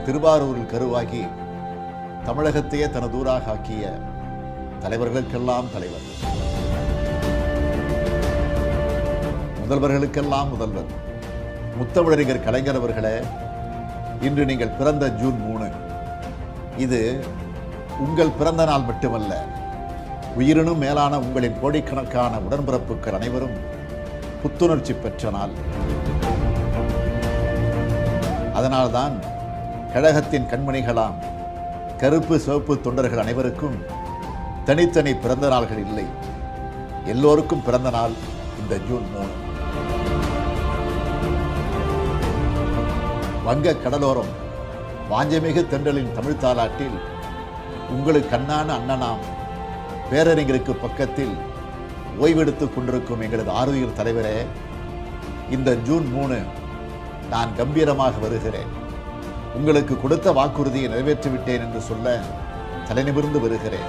திருவாரூரில் கருவாகி தமிழகத்தையே தனதூராக ஆக்கிய தலைவர்களுக்கெல்லாம் தலைவர் முதல்வர்களுக்கெல்லாம் முதல்வர் முத்தமிழறிஞர் கலைஞர் அவர்களே இன்று நீங்கள் பிறந்த ஜூன் மூணு இது உங்கள் பிறந்த நாள் மட்டுமல்ல உயிரினும் மேலான உங்களின் கோடிக்கணக்கான உடன்பிறப்புகள் அனைவரும் புத்துணர்ச்சி பெற்ற நாள் அதனால்தான் கழகத்தின் கண்மணிகளாம் கருப்பு சிவப்பு தொண்டர்கள் அனைவருக்கும் தனித்தனி பிறந்த நாள்கள் இல்லை எல்லோருக்கும் பிறந்த நாள் இந்த ஜூன் மூணு வங்க கடலோரம் வாஞ்சமிகு தென்றலின் தமிழ் தாலாட்டில் உங்களுக்கு அண்ணான அண்ணனாம் பேரறிஞருக்கு பக்கத்தில் ஓய்வெடுத்துக் கொண்டிருக்கும் எங்களது ஆறுயிர் தலைவரே இந்த ஜூன் மூணு நான் கம்பீரமாக வருகிறேன் உங்களுக்கு கொடுத்த வாக்குறுதியை நிறைவேற்றிவிட்டேன் என்று சொல்ல தலைநிமிர்ந்து வருகிறேன்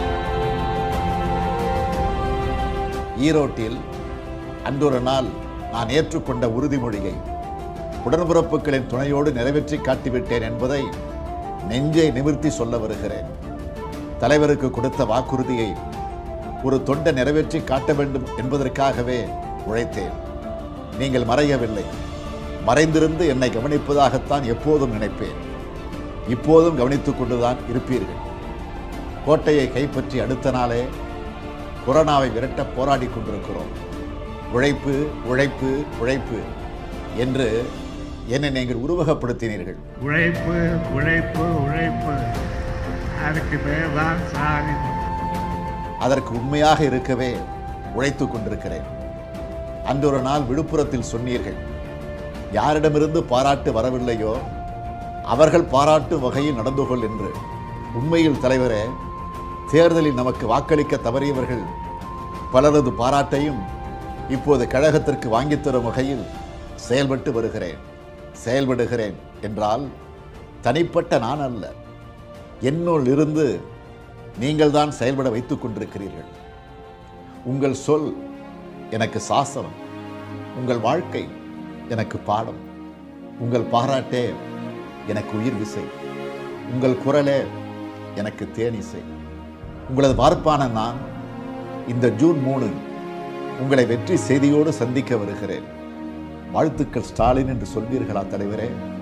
ஈரோட்டில் அன்றொரு நாள் நான் ஏற்றுக்கொண்ட உறுதிமொழியை உடன்பிறப்புகளின் துணையோடு நிறைவேற்றி காட்டிவிட்டேன் என்பதை நெஞ்சை நிமிர்த்தி சொல்ல வருகிறேன் தலைவருக்கு கொடுத்த வாக்குறுதியை ஒரு தொண்டை நிறைவேற்றி காட்ட வேண்டும் என்பதற்காகவே உழைத்தேன் நீங்கள் மறையவில்லை மறைந்திருந்து என்னை கவனிப்பதாகத்தான் எப்போதும் நினைப்பேன் இப்போதும் கவனித்துக் கொண்டுதான் இருப்பீர்கள் கோட்டையை கைப்பற்றி அடுத்த நாளே கொரோனாவை விரட்ட போராடி கொண்டிருக்கிறோம் உழைப்பு உழைப்பு உழைப்பு என்று என்னை நீங்கள் உருவகப்படுத்தினீர்கள் உழைப்பு உழைப்பு உழைப்பு அதுக்கு பேர் தான் சாதி அதற்கு உண்மையாக இருக்கவே உழைத்துக் கொண்டிருக்கிறேன் அன்றொரு நாள் விழுப்புரத்தில் சொன்னீர்கள் யாரிடமிருந்து பாராட்டு வரவில்லையோ அவர்கள் பாராட்டும் வகையில் நடந்து கொள் என்று உண்மையில் தலைவரே தேர்தலில் நமக்கு வாக்களிக்க தவறியவர்கள் பலரது பாராட்டையும் இப்போது கழகத்திற்கு வாங்கித் தரும் வகையில் செயல்பட்டு வருகிறேன் செயல்படுகிறேன் என்றால் தனிப்பட்ட நான் அல்ல என்னுள் இருந்து நீங்கள் தான் செயல்பட வைத்துக் கொண்டிருக்கிறீர்கள் உங்கள் சொல் எனக்கு சாசனம் உங்கள் வாழ்க்கை எனக்கு பாடம் உங்கள் பாராட்டே எனக்கு உயிர் விசை உங்கள் குரலே எனக்கு தேனிசை உங்களது பார்ப்பான நான் இந்த ஜூன் மூணு உங்களை வெற்றி செய்தியோடு சந்திக்க வருகிறேன் வாழ்த்துக்கள் ஸ்டாலின் என்று சொல்வீர்களா தலைவரே